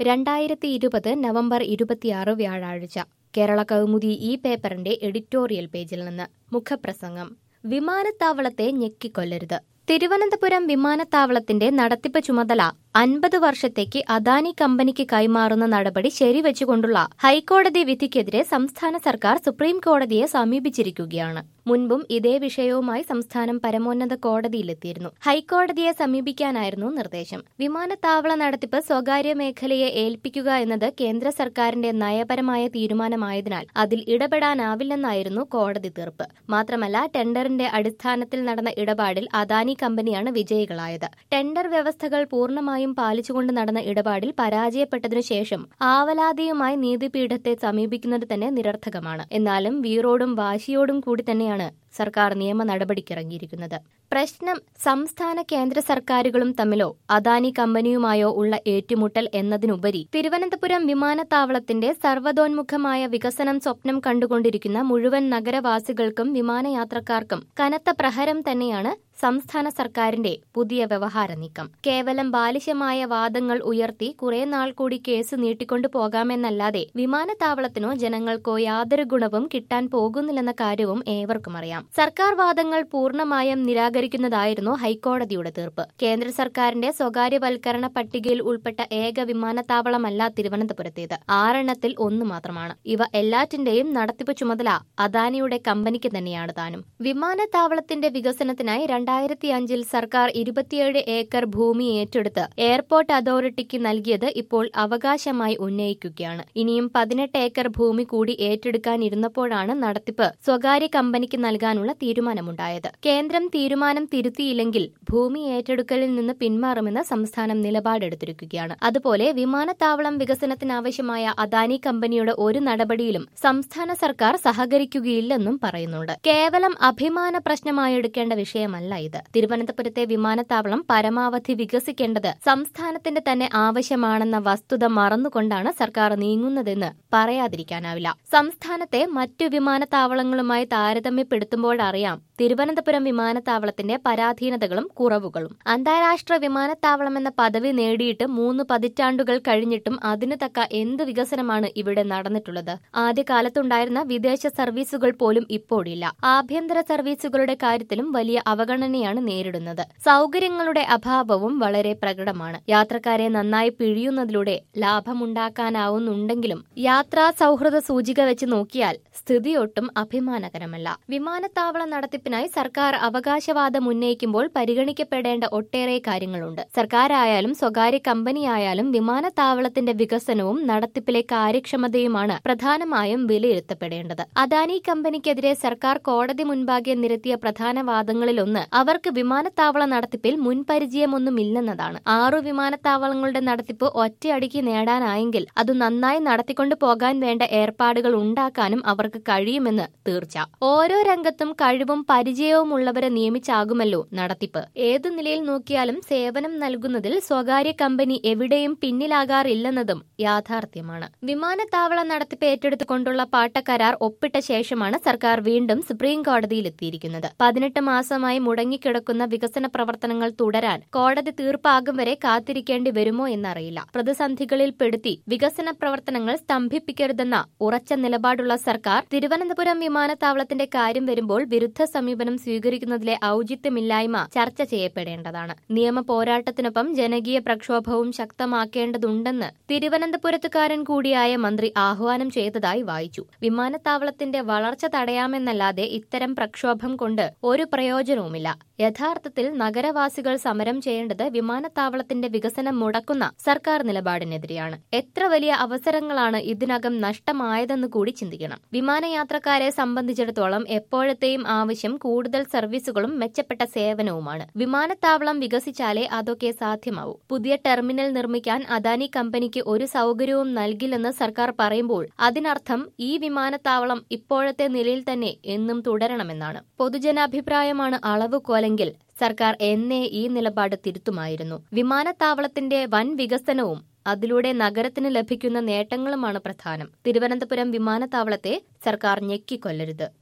രണ്ടായിരത്തി ഇരുപത് നവംബർ ഇരുപത്തിയാറ് വ്യാഴാഴ്ച കേരള കൗമുദി ഈ പേപ്പറിന്റെ എഡിറ്റോറിയൽ പേജിൽ നിന്ന് മുഖപ്രസംഗം വിമാനത്താവളത്തെ ഞെക്കിക്കൊല്ലരുത് തിരുവനന്തപുരം വിമാനത്താവളത്തിന്റെ നടത്തിപ്പ് ചുമതല അൻപത് വർഷത്തേക്ക് അദാനി കമ്പനിക്ക് കൈമാറുന്ന നടപടി ശരിവെച്ചുകൊണ്ടുള്ള ഹൈക്കോടതി വിധിക്കെതിരെ സംസ്ഥാന സർക്കാർ സുപ്രീം കോടതിയെ സമീപിച്ചിരിക്കുകയാണ് മുൻപും ഇതേ വിഷയവുമായി സംസ്ഥാനം പരമോന്നത കോടതിയിലെത്തിയിരുന്നു ഹൈക്കോടതിയെ സമീപിക്കാനായിരുന്നു നിർദ്ദേശം വിമാനത്താവള നടത്തിപ്പ് സ്വകാര്യ മേഖലയെ ഏൽപ്പിക്കുക എന്നത് കേന്ദ്ര സർക്കാരിന്റെ നയപരമായ തീരുമാനമായതിനാൽ അതിൽ ഇടപെടാനാവില്ലെന്നായിരുന്നു കോടതി തീർപ്പ് മാത്രമല്ല ടെൻഡറിന്റെ അടിസ്ഥാനത്തിൽ നടന്ന ഇടപാടിൽ അദാനി കമ്പനിയാണ് വിജയികളായത് ടെൻഡർ വ്യവസ്ഥകൾ പൂർണ്ണമായും പാലിച്ചുകൊണ്ട് നടന്ന ഇടപാടിൽ പരാജയപ്പെട്ടതിനു ശേഷം ആവലാതിയുമായി നീതിപീഠത്തെ സമീപിക്കുന്നത് തന്നെ നിരർത്ഥകമാണ് എന്നാലും വീറോടും വാശിയോടും കൂടി തന്നെയാണ് സർക്കാർ നിയമ നടപടിക്കിറങ്ങിയിരിക്കുന്നത് പ്രശ്നം സംസ്ഥാന കേന്ദ്ര സർക്കാരുകളും തമ്മിലോ അദാനി കമ്പനിയുമായോ ഉള്ള ഏറ്റുമുട്ടൽ എന്നതിനുപരി തിരുവനന്തപുരം വിമാനത്താവളത്തിന്റെ സർവ്വതോന്മുഖമായ വികസനം സ്വപ്നം കണ്ടുകൊണ്ടിരിക്കുന്ന മുഴുവൻ നഗരവാസികൾക്കും വിമാനയാത്രക്കാർക്കും കനത്ത പ്രഹരം തന്നെയാണ് സംസ്ഥാന സർക്കാരിന്റെ പുതിയ വ്യവഹാര നീക്കം കേവലം ബാലിശമായ വാദങ്ങൾ ഉയർത്തി കുറെ നാൾ കൂടി കേസ് നീട്ടിക്കൊണ്ടു പോകാമെന്നല്ലാതെ വിമാനത്താവളത്തിനോ ജനങ്ങൾക്കോ യാതൊരു ഗുണവും കിട്ടാൻ പോകുന്നില്ലെന്ന കാര്യവും ഏവർക്കും അറിയാം സർക്കാർ വാദങ്ങൾ പൂർണ്ണമായും നിരാകരിക്കുന്നതായിരുന്നു ഹൈക്കോടതിയുടെ തീർപ്പ് കേന്ദ്ര സർക്കാരിന്റെ സ്വകാര്യവൽക്കരണ പട്ടികയിൽ ഉൾപ്പെട്ട ഏക വിമാനത്താവളമല്ല തിരുവനന്തപുരത്തേത് ആറെണ്ണത്തിൽ ഒന്ന് മാത്രമാണ് ഇവ എല്ലാറ്റിന്റെയും നടത്തിപ്പ് ചുമതല അദാനിയുടെ കമ്പനിക്ക് തന്നെയാണ് താനും വിമാനത്താവളത്തിന്റെ വികസനത്തിനായി രണ്ടായിരത്തി അഞ്ചിൽ സർക്കാർ ഇരുപത്തിയേഴ് ഏക്കർ ഭൂമി ഏറ്റെടുത്ത് എയർപോർട്ട് അതോറിറ്റിക്ക് നൽകിയത് ഇപ്പോൾ അവകാശമായി ഉന്നയിക്കുകയാണ് ഇനിയും പതിനെട്ട് ഏക്കർ ഭൂമി കൂടി ഏറ്റെടുക്കാനിരുന്നപ്പോഴാണ് നടത്തിപ്പ് സ്വകാര്യ കമ്പനിക്ക് നൽകാനുള്ള തീരുമാനമുണ്ടായത് കേന്ദ്രം തീരുമാനം തിരുത്തിയില്ലെങ്കിൽ ഭൂമി ഏറ്റെടുക്കലിൽ നിന്ന് പിന്മാറുമെന്ന് സംസ്ഥാനം നിലപാടെടുത്തിരിക്കുകയാണ് അതുപോലെ വിമാനത്താവളം വികസനത്തിനാവശ്യമായ അദാനി കമ്പനിയുടെ ഒരു നടപടിയിലും സംസ്ഥാന സർക്കാർ സഹകരിക്കുകയില്ലെന്നും പറയുന്നുണ്ട് കേവലം അഭിമാന പ്രശ്നമായി എടുക്കേണ്ട വിഷയമല്ല ഇത് തിരുവനന്തപുരത്തെ വിമാനത്താവളം പരമാവധി വികസിക്കേണ്ടത് സംസ്ഥാനത്തിന്റെ തന്നെ ആവശ്യമാണെന്ന വസ്തുത മറന്നുകൊണ്ടാണ് സർക്കാർ നീങ്ങുന്നതെന്ന് പറയാതിരിക്കാനാവില്ല സംസ്ഥാനത്തെ മറ്റു വിമാനത്താവളങ്ങളുമായി താരതമ്യപ്പെടുത്തുമ്പോഴറിയാം തിരുവനന്തപുരം വിമാനത്താവളത്തിന്റെ പരാധീനതകളും കുറവുകളും അന്താരാഷ്ട്ര വിമാനത്താവളമെന്ന പദവി നേടിയിട്ട് മൂന്ന് പതിറ്റാണ്ടുകൾ കഴിഞ്ഞിട്ടും അതിനു തക്ക എന്ത് വികസനമാണ് ഇവിടെ നടന്നിട്ടുള്ളത് ആദ്യകാലത്തുണ്ടായിരുന്ന വിദേശ സർവീസുകൾ പോലും ഇപ്പോഴില്ല ആഭ്യന്തര സർവീസുകളുടെ കാര്യത്തിലും വലിയ അവഗണനയാണ് നേരിടുന്നത് സൗകര്യങ്ങളുടെ അഭാവവും വളരെ പ്രകടമാണ് യാത്രക്കാരെ നന്നായി പിഴിയുന്നതിലൂടെ ലാഭമുണ്ടാക്കാനാവുന്നുണ്ടെങ്കിലും യാത്രാ സൗഹൃദ സൂചിക വെച്ച് നോക്കിയാൽ സ്ഥിതിയൊട്ടും അഭിമാനകരമല്ല വിമാനത്താവള നടത്തിപ്പിനായി സർക്കാർ അവകാശവാദം ഉന്നയിക്കുമ്പോൾ പരിഗണിക്കപ്പെടേണ്ട ഒട്ടേറെ കാര്യങ്ങളുണ്ട് സർക്കാരായാലും സ്വകാര്യ കമ്പനിയായാലും വിമാനത്താവളത്തിന്റെ വികസനവും നടത്തിപ്പിലെ കാര്യക്ഷമതയുമാണ് പ്രധാനമായും വിലയിരുത്തപ്പെടേണ്ടത് അദാനി കമ്പനിക്കെതിരെ സർക്കാർ കോടതി മുൻപാകെ നിരത്തിയ പ്രധാന വാദങ്ങളിലൊന്ന് അവർക്ക് വിമാനത്താവള നടത്തിപ്പിൽ മുൻപരിചയമൊന്നുമില്ലെന്നതാണ് ആറു വിമാനത്താവളങ്ങളുടെ നടത്തിപ്പ് ഒറ്റയടിക്ക് നേടാനായെങ്കിൽ അത് നന്നായി നടത്തിക്കൊണ്ടു പോകാൻ വേണ്ട ഏർപ്പാടുകൾ ഉണ്ടാക്കാനും അവർക്ക് കഴിയുമെന്ന് തീർച്ച ഓരോ രംഗത്തും കഴിവും പരിചയവും ഉള്ളവരെ നിയമിച്ചാകുമല്ലോ നടത്തിപ്പ് ഏതു നിലയിൽ നോക്കിയാലും സേവനം നൽകുന്നതിൽ സ്വകാര്യ കമ്പനി എവിടെയും പിന്നിലാകാറില്ലെന്നതും യാഥാർത്ഥ്യമാണ് വിമാനത്താവള നടത്തിപ്പ് ഏറ്റെടുത്തുകൊണ്ടുള്ള പാട്ടക്കരാർ ഒപ്പിട്ട ശേഷമാണ് സർക്കാർ വീണ്ടും സുപ്രീം കോടതിയിലെത്തിയിരിക്കുന്നത് പതിനെട്ട് മാസമായി മുടങ്ങിക്കിടക്കുന്ന വികസന പ്രവർത്തനങ്ങൾ തുടരാൻ കോടതി തീർപ്പാകും വരെ കാത്തിരിക്കേണ്ടി വരുമോ എന്നറിയില്ല പ്രതിസന്ധികളിൽ പെടുത്തി വികസന പ്രവർത്തനങ്ങൾ സ്തംഭിപ്പിക്കരുതെന്ന ഉറച്ച നിലപാടുള്ള സർക്കാർ തിരുവനന്തപുരം വിമാനത്താവളത്തിന്റെ കാര്യം വരുമ്പോൾ വിരുദ്ധ സമീപനം സ്വീകരിക്കുന്നതിലെ ഔചിത്യമില്ലായ്മ ചർച്ച ചെയ്യപ്പെടേണ്ടതാണ് നിയമ പോരാട്ടത്തിനൊപ്പം ജനകീയ പ്രക്ഷോഭവും ശക്തമാക്കേണ്ടതുണ്ടെന്ന് തിരുവനന്തപുരത്തുകാരൻ കൂടിയായ മന്ത്രി ആഹ്വാനം ചെയ്തതായി വായിച്ചു വിമാനത്താവളത്തിന്റെ വളർച്ച തടയാമെന്നല്ലാതെ ഇത്തരം പ്രക്ഷോഭം കൊണ്ട് ഒരു പ്രയോജനവുമില്ല യഥാർത്ഥത്തിൽ നഗരവാസികൾ സമരം ചെയ്യേണ്ടത് വിമാനത്താവളത്തിന്റെ വികസനം മുടക്കുന്ന സർക്കാർ നിലപാടിനെതിരെയാണ് എത്ര വലിയ അവസരങ്ങളാണ് ഇതിനകം നഷ്ടമായതെന്ന് കൂടി ചിന്തിക്കണം വിമാനയാത്രക്കാരെ സംബന്ധിച്ചിടത്തോളം എപ്പോഴത്തെയും ആവശ്യം കൂടുതൽ സർവീസുകളും മെച്ചപ്പെട്ട സേവനവുമാണ് വിമാനത്താവളം വികസിച്ചാലേ അതൊക്കെ സാധ്യമാവൂ പുതിയ ടെർമിനൽ നിർമ്മിക്കാൻ അദാനി കമ്പനിക്ക് ഒരു സൗകര്യവും നൽകില്ലെന്ന് സർക്കാർ പറയുമ്പോൾ അതിനർത്ഥം ഈ വിമാനത്താവളം ഇപ്പോഴത്തെ നിലയിൽ തന്നെ എന്നും തുടരണമെന്നാണ് പൊതുജനാഭിപ്രായമാണ് അളവ് കോലെങ്കിൽ സർക്കാർ എന്നേ ഈ നിലപാട് തിരുത്തുമായിരുന്നു വിമാനത്താവളത്തിന്റെ വൻ വികസനവും അതിലൂടെ നഗരത്തിന് ലഭിക്കുന്ന നേട്ടങ്ങളുമാണ് പ്രധാനം തിരുവനന്തപുരം വിമാനത്താവളത്തെ സർക്കാർ ഞെക്കിക്കൊല്ലരുത്